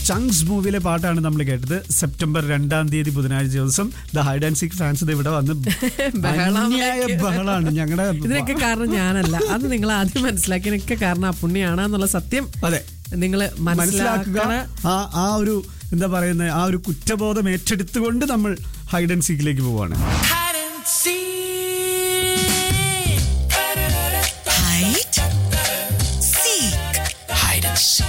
ചങ്സ് മൂവിയിലെ പാട്ടാണ് നമ്മൾ കേട്ടത് സെപ്റ്റംബർ രണ്ടാം തീയതി ബുധനാഴ്ച ദിവസം the hide and seek fans ഇവിടെ വന്ന് ബഹളം അന്യായ ബഹളാണ് ഞങ്ങളുടെ ഇതിനൊക്കെ കാരണം ഞാനല്ല അത് നിങ്ങൾ ആദ്യം മനസ്സിലാക്കിയതിനൊക്കെ കാരണം ആ പുണ്യാണ് എന്നുള്ള സത്യം അതെ നിങ്ങൾ മനസ്സിലാക്കുക മനസ്സിലാക്കണ ആ ആ ഒരു എന്താ പറയുന്നത് ആ ഒരു കുറ്റബോധം ഏറ്റെടുത്തുകൊണ്ട് നമ്മൾ ഹൈഡ് ആൻഡ് സീക്കിലേക്ക് പോവാണ് hide and seek. Hide, seek. Hide and seek.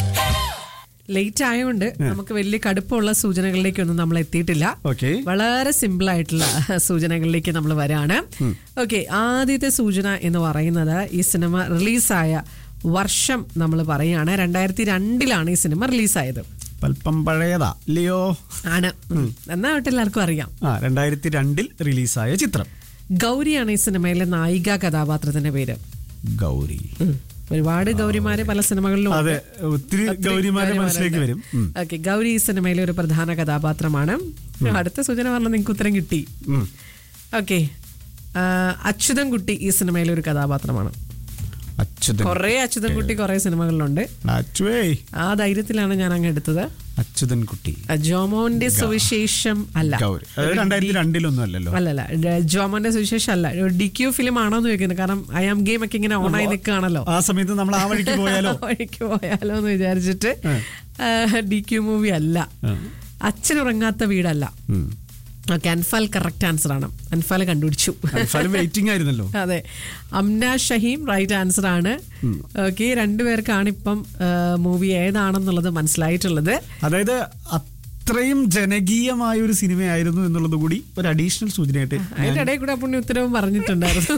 Late ആയതുകൊണ്ട് നമുക്ക് വലിയ കടുപ്പമുള്ള സൂചനകളിലേക്കൊന്നും നമ്മൾ എത്തിയിട്ടില്ല ഓക്കെ വളരെ സിമ്പിൾ ആയിട്ടുള്ള സൂചനകളിലേക്ക് നമ്മൾ വരാണ് ഓക്കെ ആദ്യത്തെ സൂചന എന്ന് പറയുന്നത് ഈ സിനിമ റിലീസായ വർഷം നമ്മൾ പറയുകയാണ് രണ്ടായിരത്തി രണ്ടിലാണ് ഈ സിനിമ റിലീസായത് അല്പം പഴയതാ ഇല്ലയോ ആണ് എന്നാ തൊട്ട് എല്ലാവർക്കും അറിയാം ആ രണ്ടായിരത്തി രണ്ടിൽ റിലീസായ ചിത്രം ഗൗരിയാണ് ഈ സിനിമയിലെ നായിക കഥാപാത്രത്തിന്റെ പേര് ഗൗരി ഉം. ഒരുപാട് ഗൗരിമാര് പല സിനിമകളിലും ഉണ്ട്. അതെ ഒത്തിരി ഒത്തിരി ഗൗരിമാരുടെ മനസ്സിലേക്ക് വരും ഉം. ഓക്കെ ഗൗരി ഈ സിനിമയിലെ ഒരു പ്രധാന കഥാപാത്രമാണ് അടുത്ത സൂചന പറഞ്ഞ നിങ്ങൾക്ക് ഉത്തരം കിട്ടി ഉം. ഓക്കെ അച്യുതൻ കുട്ടി ഈ സിനിമയിലെ ഒരു കഥാപാത്രമാണ് അച്യുതൻ കുറെ അച്യുതൻ കുട്ടി കുറെ സിനിമകളിലുണ്ട് അച്ചുവേ ആ ധൈര്യത്തിലാണ് ഞാൻ അങ്ങ് എടുത്തത് അച്യുതൻ കുട്ടി ആ, ജോമോന്റെ സുവിശേഷം അല്ല ഗൗരി അത് രണ്ടായിരത്തി രണ്ടിലൊന്നും അല്ലല്ലോ അല്ലല്ല ഡ- ജോമോന്റെ സുവിശേഷം അല്ല ഡി ക്യു ഫിലിം ആണോ എന്ന് ചോദിക്കുന്നത് കാരണം ഐ ആം ഗെയിം ഒക്കെ ഇങ്ങനെ ഓണായി നിൽക്കുകയാണല്ലോ ആ സമയത്ത് നമ്മൾ ആ വഴിക്ക് പോയാലോ വഴിക്ക് പോയാലോ എന്ന് വിചാരിച്ചിട്ട് ഡി ക്യു മൂവി അല്ല അച്ഛൻ ഉറങ്ങാത്ത വീടല്ല ഉം. ഓക്കെ അൻഫാൽ കറക്റ്റ് ആൻസർ ആണ് അൻഫാൽ കണ്ടുപിടിച്ചു അൽഫാലും വെയിറ്റിംഗ് ആയിരുന്നല്ലോ അതെ അംന ഷഹീം റൈറ്റ് ആൻസർ ആണ് ഓക്കെ രണ്ടുപേർക്കാണ് ഇപ്പം മൂവി ഏതാണെന്നുള്ളത് മനസ്സിലായിട്ടുള്ളത് അതായത് അത്രയും ജനകീയമായ ഒരു സിനിമയായിരുന്നു എന്നുള്ളത് കൂടി ഒരു അഡീഷണൽ സൂചനയായിട്ട് അതിന്റെ ഇടയിൽ കൂടെ പുണ്യ ഉത്തരവും പറഞ്ഞിട്ടുണ്ടായിരുന്നു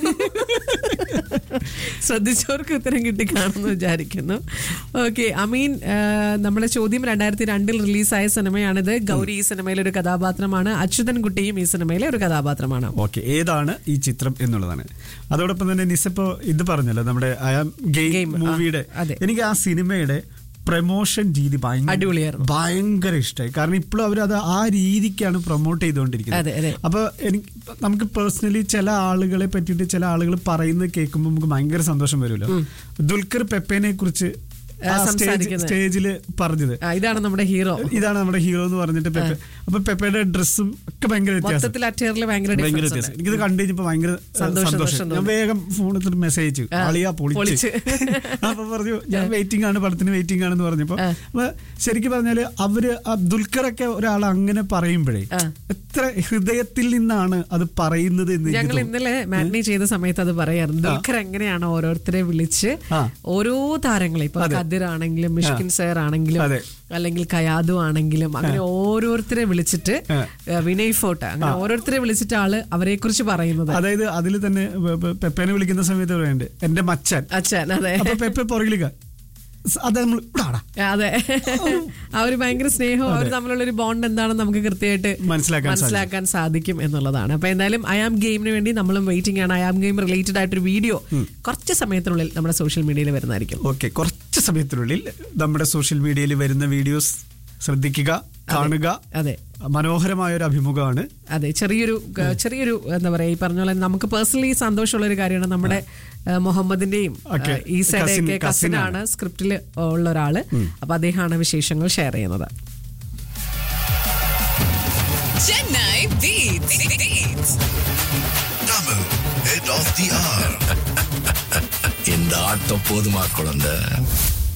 ശ്രദ്ധിച്ചവർക്ക് ഉത്തരം കിട്ടി കാണുമെന്ന് വിചാരിക്കുന്നു ഓക്കെ അമീൻ ആ, നമ്മുടെ ചോദ്യം രണ്ടായിരത്തി രണ്ടിൽ റിലീസായ സിനിമയാണിത് ഗൗരി ഈ സിനിമയിലെ ഒരു കഥാപാത്രമാണ് അച്യുതൻ കുട്ടിയും ഈ സിനിമയിലെ ഒരു കഥാപാത്രമാണ് ഓക്കെ ഏതാണ് ഈ ചിത്രം എന്നുള്ളതാണ് അതോടൊപ്പം തന്നെ നിസപ്പോ ഇത് പറഞ്ഞല്ലോ നമ്മുടെ ഐ ആം ഗെയിം Game, ആ, മൂവിയുടെ അതെ. എനിക്ക് ആ സിനിമയുടെ പ്രൊമോഷൻ രീതി ഭയങ്കര അടിപൊളിയായിരുന്നു. ഭയങ്കര ഇഷ്ടമായി കാരണം ഇപ്പോഴും അവർ അത് ആ രീതിക്കാണ് പ്രൊമോട്ട് അതെ, അതെ. ചെയ്തുകൊണ്ടിരിക്കുന്നത് അപ്പൊ എനിക്ക് നമുക്ക് പേഴ്സണലി ചില ആളുകളെ പറ്റിയിട്ട് ചില ആളുകൾ പറയുന്നത് കേൾക്കുമ്പോൾ നമുക്ക് ഭയങ്കര സന്തോഷം വരുമല്ലോ ദുൽഖർ പെപ്പേനെ കുറിച്ച് ആ, സംസാരിക്കുന്നത്. സ്റ്റേജിൽ പറഞ്ഞത് ആ, ഇതാണ് നമ്മുടെ ഹീറോ ഇതാണ് നമ്മുടെ ഹീറോ എന്ന് പറഞ്ഞിട്ട് പെപ്പെ അപ്പൊ പെപ്പയുടെ ഡ്രസ്സും ഒക്കെ ഭയങ്കര വ്യത്യാസം മൊത്തത്തിൽ അറ്റയറിൽ ഭയങ്കര ഭയങ്കര ഡിഫറൻസ് വ്യത്യാസം എനിക്കിത് കണ്ടു കഴിഞ്ഞപ്പോ ഭയങ്കര ഏഹ്, സന്തോഷം, സന്തോഷം സന്തോഷം ഞാൻ വേഗം ഫോണിൽ എടുത്തിട്ട് മെസ്സേജ് അയച്ചു ആ, അളിയാ പൊളിച്ച് പൊളിച്ച്. അപ്പൊ പറഞ്ഞു ഞാൻ വെയിറ്റിംഗ് ആണ് പടത്തിന് വെയിറ്റിംഗ് ആണെന്ന് പറഞ്ഞപ്പോ അപ്പൊ ശരിക്കും പറഞ്ഞാല് അവര് ആ ദുൽഖറൊക്കെ ഒരാൾ അങ്ങനെ പറയുമ്പോഴേ ആ. എത്ര ഹൃദയത്തിൽ നിന്നാണ് അത് പറയുന്നത് എന്ന് എനിക്ക് ഞങ്ങൾ തോന്നുന്നു. ഇന്നലെ മാറ്റിനി ചെയ്ത സമയത്ത് അത് പറയാറുണ്ട് ദുൽഖർ എങ്ങനെയാണ് ഓരോരുത്തരെ വിളിച്ച് ആ. ഓരോ താരങ്ങളെ ഇപ്പൊ കദിർ ആണെങ്കിലും മിഷ്കിൻ സേർ ആണെങ്കിലും അതെ. അല്ലെങ്കിൽ കയാദു ആണെങ്കിലും അങ്ങനെ ഓരോരുത്തരെ വിളിച്ചിട്ട് ആ. ഏഹ്, വിനയ് ഫോർട്ട് അങ്ങനെ ഓരോരുത്തരെ വിളിച്ചിട്ട് ആള് അവരെ കുറിച്ച് പറയുന്നത് അതായത് അതിൽ തന്നെ പെ- പെ- പെപ്പേനെ വിളിക്കുന്ന സമയത്ത് പറയുന്നുണ്ട് എന്റെ മച്ചാൻ അച്ഛൻ അതെ അപ്പൊ പെപ്പെ പുറകിലേക്ക് അത് നമ്മൾ ഇടാടാ അതെ അവര് ഭയങ്കര സ്നേഹവും അവർ തമ്മിലുള്ള ഒരു ബോണ്ട് എന്താണെന്ന് നമുക്ക് കൃത്യമായിട്ട് മനസ്സിലാക്കാൻ മനസ്സിലാക്കാൻ സാധിക്കും എന്നുള്ളതാണ് അപ്പൊ എന്തായാലും ഐ ആം ഗെയിമിന് വേണ്ടി നമ്മളും വെയിറ്റിംഗ് ആണ് ഐ ആം ഗെയിം റിലേറ്റഡ് ആയിട്ടൊരു വീഡിയോ കുറച്ച് സമയത്തിനുള്ളിൽ നമ്മുടെ സോഷ്യൽ മീഡിയയിൽ വരുന്നതായിരിക്കും ഓക്കെ കുറച്ച് സമയത്തിനുള്ളിൽ നമ്മുടെ സോഷ്യൽ മീഡിയയിൽ വരുന്ന വീഡിയോസ് ശ്രദ്ധിക്കുക കാണുക അതെ മനോഹരമായ ഒരു അഭിമുഖമാണ് അതെ ചെറിയൊരു ക- ചെറിയൊരു എന്താ പറയാ ഈ പറഞ്ഞ പോലെ നമുക്ക് പേഴ്സണലി സന്തോഷമുള്ള ഒരു കാര്യമാണ് നമ്മുടെ ഏഹ്, മുഹമ്മദിന്റെയും ഒക്കെ ഈ സൈഡൊക്കെ cousin- cousin കസിനാണ് സ്ക്രിപ്റ്റിൽ ഉള്ള ഒരാള് അപ്പൊ അദ്ദേഹമാണ് വിശേഷങ്ങൾ ഷെയർ ചെയ്യുന്നത് Chennai Beats. Beats. Tamil, head of the hour. இந்த ஆட்டம் போதுமா குழந்தை